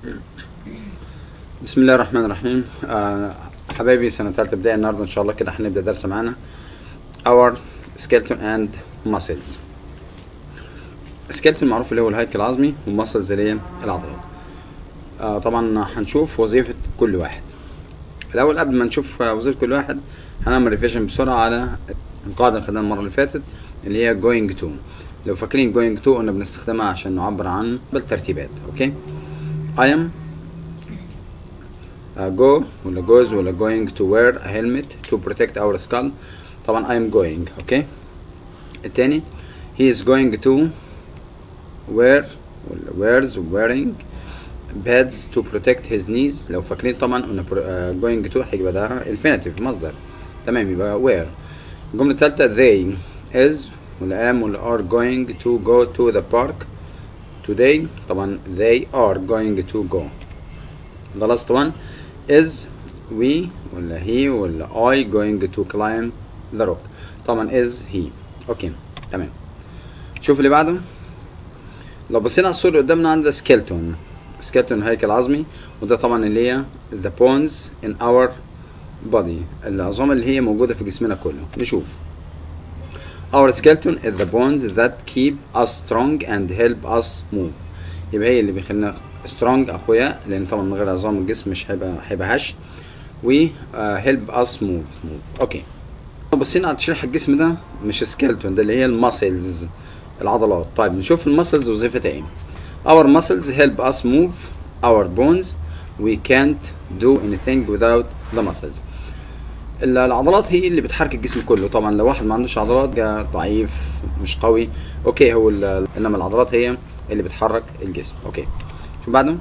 بسم الله الرحمن الرحيم آه حبايبي سنة تالتة ابتدائي النهاردة إن شاء الله كده هنبدأ درس معانا Our skeleton and muscles skeleton معروف اللي هو الهيكل العظمي والمسلز اللي هي العضلات آه طبعا هنشوف وظيفة كل واحد الأول قبل ما نشوف آه، وظيفة كل واحد هنعمل ريفيجن بسرعة على القاعدة اللي خدناها المرة اللي فاتت اللي هي going to لو فاكرين going to قلنا بنستخدمها عشان نعبر عن بالترتيبات اوكي I am uh, go ولا goes ولا going to wear a helmet to protect our skull طبعا I am going اوكي التاني he is going to wear ولا wears wearing pads to protect his knees لو فاكرين طبعا قلنا pro- uh, going to هيبقى ده infinitive مصدر تمام يبقى wear الجملة التالتة they is ولا am ولا are going to go to the park today طبعا they are going to go the last one is we ولا he ولا I going to climb the rock طبعا is he اوكي تمام شوف اللي بعده لو بصينا على الصورة اللي قدامنا عندنا skeleton skeleton هيكل عظمي وده طبعا اللي هي the bones in our body العظام اللي هي موجودة في جسمنا كله نشوف Our skeleton is the bones that keep us strong and help us move يبقى هي اللي بيخلينا strong أقوياء لأن طبعا من غير عظام الجسم مش هيبقى هيبقى هش و uh, help us move move أوكي لو بصينا على تشريح الجسم ده مش سكيلتون ده اللي هي الماسلز العضلات طيب نشوف الماسلز وظيفتها ايه Our muscles help us move our bones we can't do anything without the muscles ال- العضلات هي اللي بتحرك الجسم كله طبعا لو واحد ما عندوش عضلات جا ضعيف مش قوي اوكي هو ال- انما العضلات هي اللي بتحرك الجسم اوكي شو بعده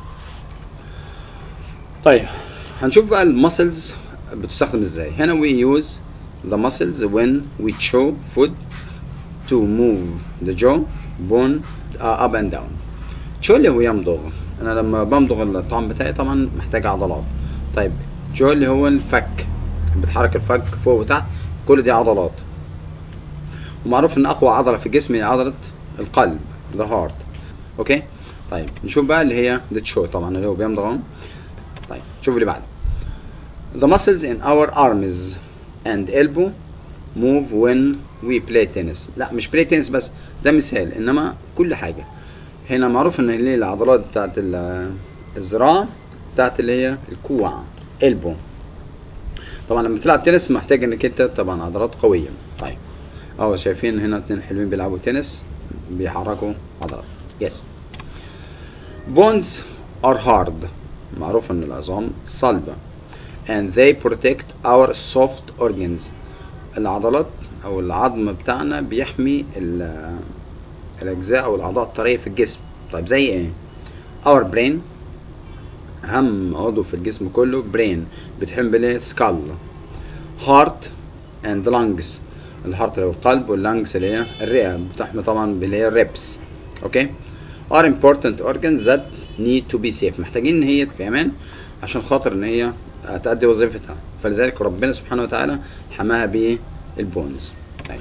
طيب هنشوف بقى المسلز بتستخدم ازاي هنا we use the muscles when we chew food to move the jaw bone uh, up and down chew اللي هو يمضغ انا لما بمضغ الطعام بتاعي طبعا محتاج عضلات طيب jaw اللي هو الفك بتحرك الفك فوق وتحت كل دي عضلات ومعروف ان اقوى عضله في الجسم هي عضله القلب the heart اوكي طيب نشوف بقى اللي هي the jaw طبعا اللي هو بيمضغ أهو. طيب شوف اللي بعده The muscles in our arms and elbow move when we play tennis. لا مش play tennis بس ده مثال انما كل حاجة. هنا معروف ان اللي هي العضلات بتاعت ال- الذراع بتاعت اللي هي الكوع elbow. طبعا لما تلعب تنس محتاج انك انت طبعا عضلات قوية. طيب اهو شايفين هنا اتنين حلوين بيلعبوا تنس بيحركوا عضلات. يس. Bones are hard. معروف ان العظام صلبة. and they protect our soft organs العضلات او العظم بتاعنا بيحمي ال- الاجزاء او الاعضاء الطريه في الجسم طيب زي ايه our brain اهم عضو في الجسم كله brain بتحمي بالايه skull heart and lungs الهارت اللي هو القلب واللانجز اللي هي الرئه بتحمي طبعا باللي هي الريبس اوكي are important organs that need to be safe محتاجين ان هي في امان عشان خاطر ان هي تأدي وظيفتها فلذلك ربنا سبحانه وتعالى حماها بالبونز طيب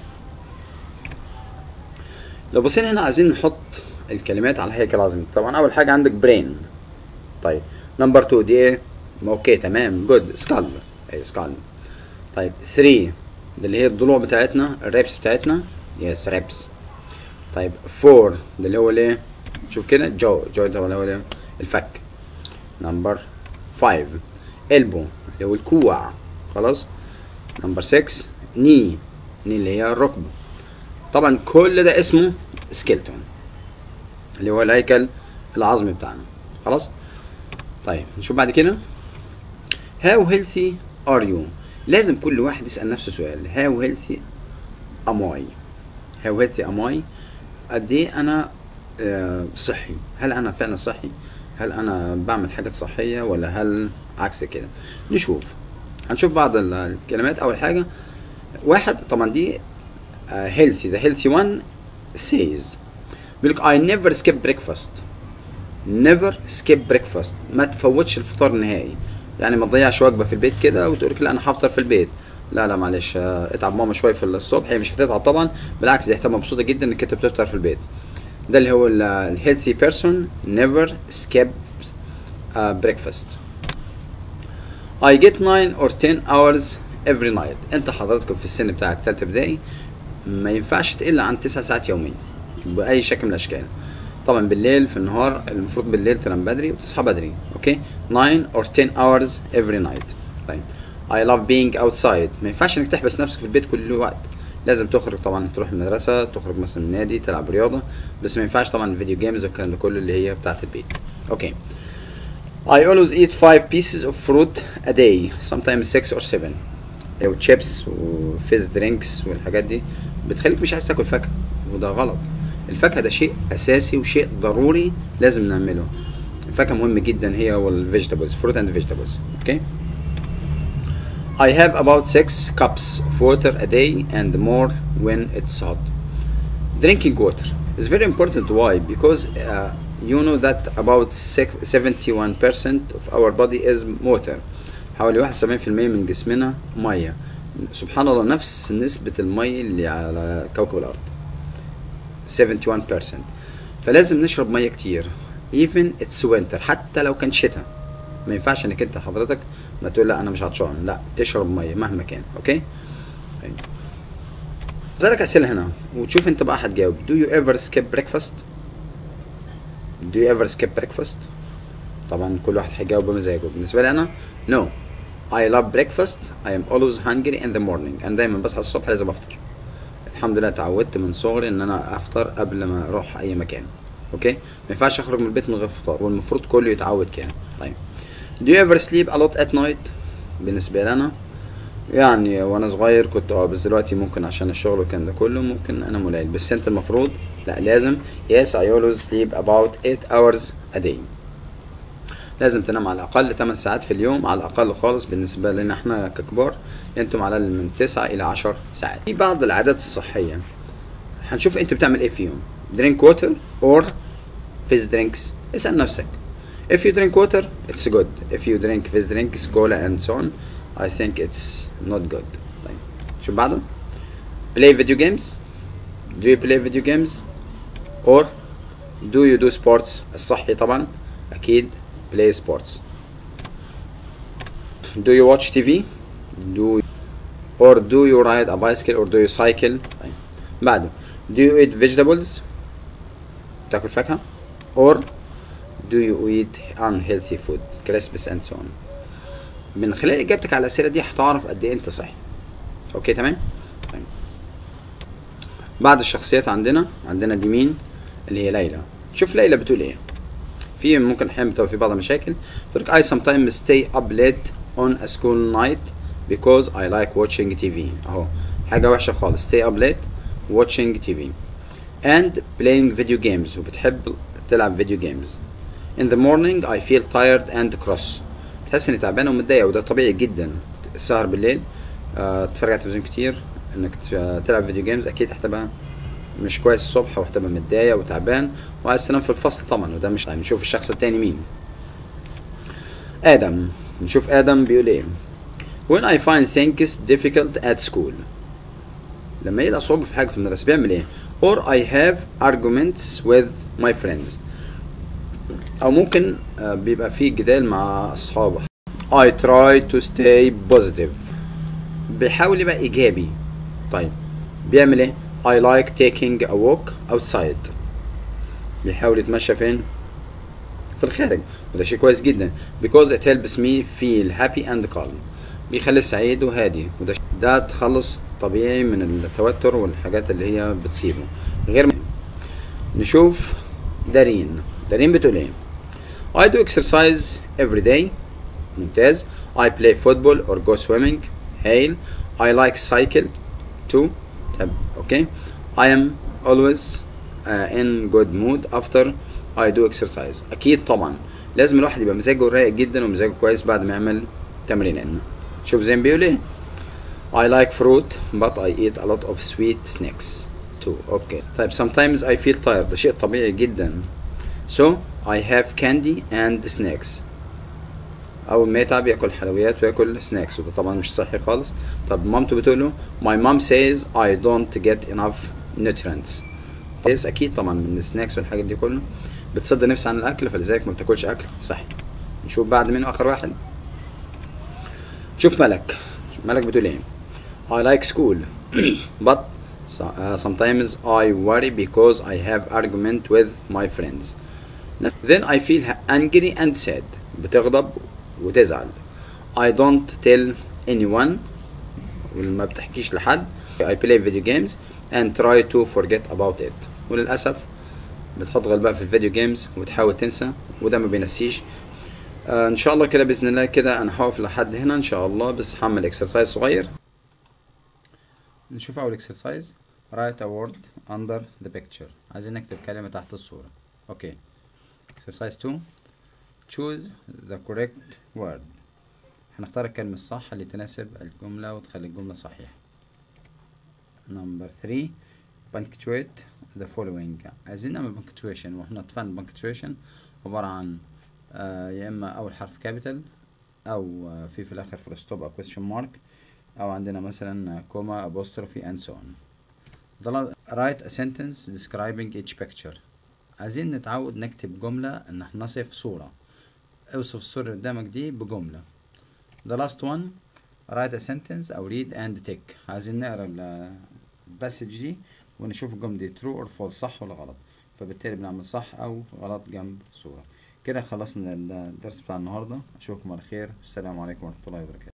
لو بصينا هنا عايزين نحط الكلمات على الهيكل العظمي طبعا اول حاجه عندك برين طيب نمبر 2 دي ايه اوكي تمام جود سكال اي سكال طيب 3 ده اللي هي الضلوع بتاعتنا الريبس بتاعتنا يس ريبس طيب 4 ده اللي هو الايه شوف كده جو جو ده اللي هو الايه الفك نمبر 5 elbow اللي هو الكوع خلاص نمبر 6 ني ني اللي هي الركبة طبعا كل ده اسمه سكيلتون اللي هو الهيكل العظمي بتاعنا خلاص طيب نشوف بعد كده how healthy are you لازم كل واحد يسأل نفسه سؤال how healthy am I how healthy am I قد ايه انا آه، صحي هل انا فعلا صحي هل انا بعمل حاجات صحية ولا هل عكس كده نشوف هنشوف بعض ال- الكلمات اول حاجة واحد طبعا دي آه، healthy the healthy one says بيقول لك I never skip breakfast never skip breakfast ما تفوتش الفطار نهائي يعني ما تضيعش وجبه في البيت كده وتقول لك لا انا هفطر في البيت لا لا معلش آه، اتعب ماما شويه في الصبح هي مش هتتعب طبعا بالعكس دي هتبقى مبسوطه جدا انك انت بتفطر في البيت ده اللي هو الهيلثي بيرسون نيفر سكيب uh, breakfast I get 9 or 10 hours every night انت حضرتك في السن بتاعك تالتة ابتدائي ما ينفعش تقل عن 9 ساعات يوميا باي شكل من الاشكال طبعا بالليل في النهار المفروض بالليل تنام بدري وتصحى بدري اوكي 9 or 10 hours every night طيب I love being outside ما ينفعش انك تحبس نفسك في البيت كل وقت لازم تخرج طبعا تروح المدرسة تخرج مثلا النادي تلعب رياضة بس ما ينفعش طبعا الفيديو جيمز والكلام ده كله اللي هي بتاعت البيت اوكي I always eat five pieces of fruit a day sometimes six or seven وتشيبس وفيز درينكس والحاجات دي بتخليك مش عايز تاكل فاكهة وده غلط الفاكهة ده شيء أساسي وشيء ضروري لازم نعمله الفاكهة مهم جدا هي والفيجيتابلز fruit and vegetables اوكي I have about six cups of water a day and more when it's hot. Drinking water is very important. Why? Because uh, you know that about 71% of our body is water. حوالي 71% من جسمنا مية. سبحان الله نفس نسبة المية اللي على كوكب الأرض. 71% فلازم نشرب مية كتير. Even it's winter حتى لو كان شتاء. ما ينفعش انك انت حضرتك ما تقول لا انا مش عطشان لا تشرب ميه مهما كان اوكي طيب. اسالك اسئله هنا وتشوف انت بقى هتجاوب do you ever skip breakfast do you ever skip breakfast طبعا كل واحد هيجاوب بمزاجه بالنسبه لي انا no I love breakfast I am always hungry in the morning انا دايما بصحى الصبح لازم افطر الحمد لله اتعودت من صغري ان انا افطر قبل ما اروح اي مكان اوكي ما ينفعش اخرج من البيت من غير فطار والمفروض كله يتعود كده طيب Do you ever sleep a lot at night؟ بالنسبة لي أنا يعني وأنا صغير كنت اه بس دلوقتي ممكن عشان الشغل والكلام ده كله ممكن أنام قليل بس أنت المفروض لا لازم yes I always sleep about 8 hours a day لازم تنام على الأقل 8 ساعات في اليوم على الأقل خالص بالنسبة لنا احنا ككبار انتم على من 9 إلى 10 ساعات في بعض العادات الصحية هنشوف انت بتعمل ايه فيهم drink water or fizz drinks اسأل نفسك If you drink water, it's good. If you drink fizz drinks, cola and so on, I think it's not good. طيب شو بعده؟ Play video games? Do you play video games? Or do you do sports? الصحي طبعا أكيد play sports. Do you watch TV? Do or do you ride a bicycle or do you cycle? طيب بعده Do you eat vegetables? تاكل فاكهة؟ Or do you eat unhealthy food crisps and so on من خلال اجابتك على الاسئله دي هتعرف قد ايه انت صحي اوكي تمام طيب. بعد الشخصيات عندنا عندنا دي مين اللي هي ليلى شوف ليلى بتقول ايه في ممكن احيانا بتبقى في بعض المشاكل تقول لك I sometimes stay up late on a school night because I like watching TV اهو حاجه وحشه خالص stay up late watching TV and playing video games وبتحب تلعب فيديو جيمز In the morning I feel tired and cross تحس اني تعبانه ومتضايقه وده طبيعي جدا السهر بالليل آه، تتفرج على التلفزيون كتير انك ت- تلعب فيديو جيمز اكيد هتبقى مش كويس الصبح وهتبقى متضايق وتعبان وعايز تنام في الفصل طبعا وده مش طيب نشوف الشخص التاني مين ادم نشوف ادم بيقول ايه When I find things difficult at school لما يلاقي صعوبة في حاجة في المدرسة بيعمل ايه or I have arguments with my friends او ممكن آه، بيبقى في جدال مع اصحابه I try to stay positive بيحاول يبقى ايجابي طيب بيعمل ايه I like taking a walk outside بيحاول يتمشى فين في الخارج وده شيء كويس جدا because it helps me feel happy and calm بيخلي سعيد وهادي وده ده تخلص طبيعي من التوتر والحاجات اللي هي بتصيبه غير نشوف دارين دارين بتقول ايه I do exercise every day ممتاز I play football or go swimming هايل I like cycle too طب اوكي I am always uh, in good mood after I do exercise اكيد طبعا لازم الواحد يبقى مزاجه رايق جدا ومزاجه كويس بعد ما يعمل تمرين شوف زي ما بيقول ايه I like fruit but I eat a lot of sweet snacks too okay طيب sometimes I feel tired ده شيء طبيعي جدا so I have candy and snacks أول ما يتعب ياكل حلويات وياكل سناكس وده طبعا مش صحي خالص طب مامته بتقول له my mom says I don't get enough nutrients كويس أكيد طبعا من السناكس والحاجات دي كله بتصد نفس عن الأكل فلذلك ما بتاكلش أكل صحي نشوف بعد منه اخر واحد شوف ملك ملك بتقول ايه I like school but so- uh, sometimes I worry because I have argument with my friends then I feel angry and sad بتغضب وتزعل I don't tell anyone وما بتحكيش لحد I play video games and try to forget about it وللأسف بتحط غلبها في الفيديو جيمز وتحاول تنسى وده ما بينسيش آه ان شاء الله كده باذن الله كده انا هقف لحد هنا ان شاء الله بس هعمل اكسرسايز صغير نشوف اول اكسرسايز write a word under the picture عايزين نكتب كلمة تحت الصورة اوكي exercise 2 choose the correct word هنختار الكلمة الصح اللي تناسب الجملة وتخلي الجملة صحيحة number 3 punctuate the following عايزين نعمل punctuation واحنا اتفقنا punctuation عبارة عن آه يا اما اول حرف كابيتال او آه في في الاخر فول ستوب او question mark او عندنا مثلا كوما apostrophe and so on The la- write a sentence describing each picture عايزين نتعود نكتب جملة ان احنا نصف صورة اوصف الصورة اللي قدامك دي بجملة The last one write a sentence او read and tick عايزين نقرا ال- الباسج دي ونشوف الجملة دي true or false صح ولا غلط فبالتالي بنعمل صح او غلط جنب صورة كده خلصنا الدرس بتاع النهاردة اشوفكم على خير السلام عليكم ورحمة الله وبركاته